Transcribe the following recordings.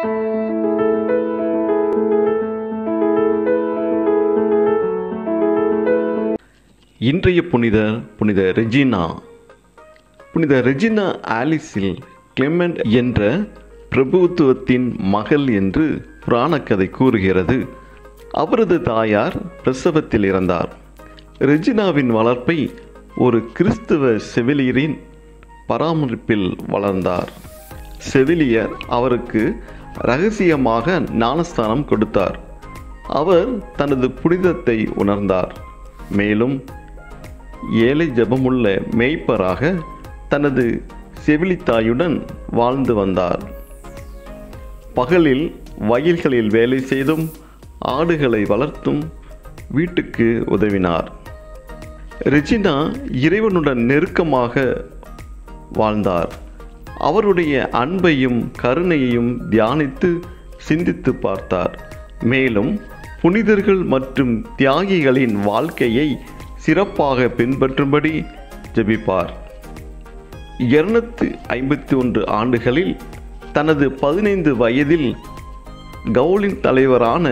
இன்றைய புனிதர் புனித ரெஜினா புனித ரெஜினா ஆலிஸில் கிளெமெண்ட் என்ற பிரபுத்துவத்தின் மகள் என்று புராணக்கதை கூறுகிறது அவரது தாயார் பிரசவத்தில் இறந்தார் ரெஜினாவின் வளர்ப்பை ஒரு கிறிஸ்துவ செவிலியரின் பராமரிப்பில் வளர்ந்தார் செவிலியர் அவருக்கு ரகசியமாக ஞானஸ்தானம் கொடுத்தார் அவர் தனது புனிதத்தை உணர்ந்தார் மேலும் ஏழை ஜெபமுள்ள மேய்ப்பராக தனது செவிலித்தாயுடன் வாழ்ந்து வந்தார் பகலில் வயல்களில் வேலை செய்தும் ஆடுகளை வளர்த்தும் வீட்டுக்கு உதவினார் ரெஜினா இறைவனுடன் நெருக்கமாக வாழ்ந்தார் அவருடைய அன்பையும் கருணையையும் தியானித்து சிந்தித்து பார்த்தார் மேலும் புனிதர்கள் மற்றும் தியாகிகளின் வாழ்க்கையை சிறப்பாக பின்பற்றும்படி ஜெபிப்பார் இருநூத்தி ஐம்பத்தி ஒன்று ஆண்டுகளில் தனது பதினைந்து வயதில் கவுலின் தலைவரான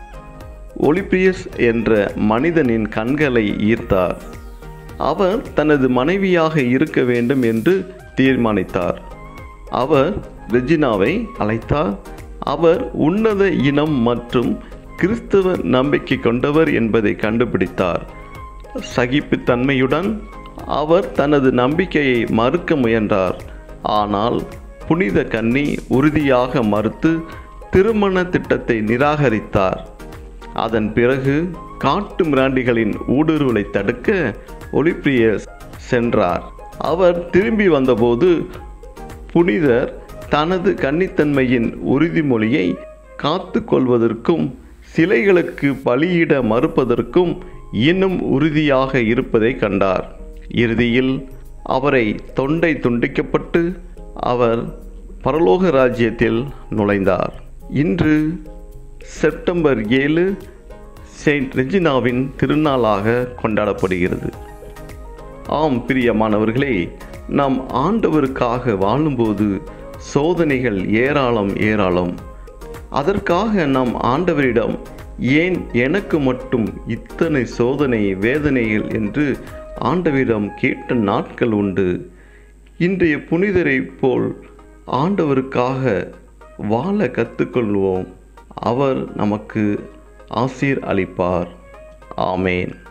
ஒலிபியஸ் என்ற மனிதனின் கண்களை ஈர்த்தார் அவர் தனது மனைவியாக இருக்க வேண்டும் என்று தீர்மானித்தார் அவர் ரெஜினாவை அழைத்தார் அவர் உன்னத இனம் மற்றும் கிறிஸ்தவ நம்பிக்கை கொண்டவர் என்பதை கண்டுபிடித்தார் சகிப்புத்தன்மையுடன் அவர் தனது நம்பிக்கையை மறுக்க முயன்றார் ஆனால் புனித கன்னி உறுதியாக மறுத்து திருமண திட்டத்தை நிராகரித்தார் அதன் பிறகு காட்டு மிராண்டிகளின் ஊடுருவலை தடுக்க ஒலிப்ரியஸ் சென்றார் அவர் திரும்பி வந்தபோது புனிதர் தனது கன்னித்தன்மையின் உறுதிமொழியை காத்து கொள்வதற்கும் சிலைகளுக்கு பலியிட மறுப்பதற்கும் இன்னும் உறுதியாக இருப்பதை கண்டார் இறுதியில் அவரை தொண்டை துண்டிக்கப்பட்டு அவர் பரலோக ராஜ்யத்தில் நுழைந்தார் இன்று செப்டம்பர் ஏழு செயின்ட் ரெஜினாவின் திருநாளாக கொண்டாடப்படுகிறது ஆம் பிரியமானவர்களே நாம் ஆண்டவருக்காக வாழும்போது சோதனைகள் ஏராளம் ஏராளம் அதற்காக நாம் ஆண்டவரிடம் ஏன் எனக்கு மட்டும் இத்தனை சோதனை வேதனைகள் என்று ஆண்டவரிடம் கேட்ட நாட்கள் உண்டு இன்றைய புனிதரைப் போல் ஆண்டவருக்காக வாழ கற்றுக்கொள்வோம் அவர் நமக்கு ஆசீர் அளிப்பார் ஆமேன்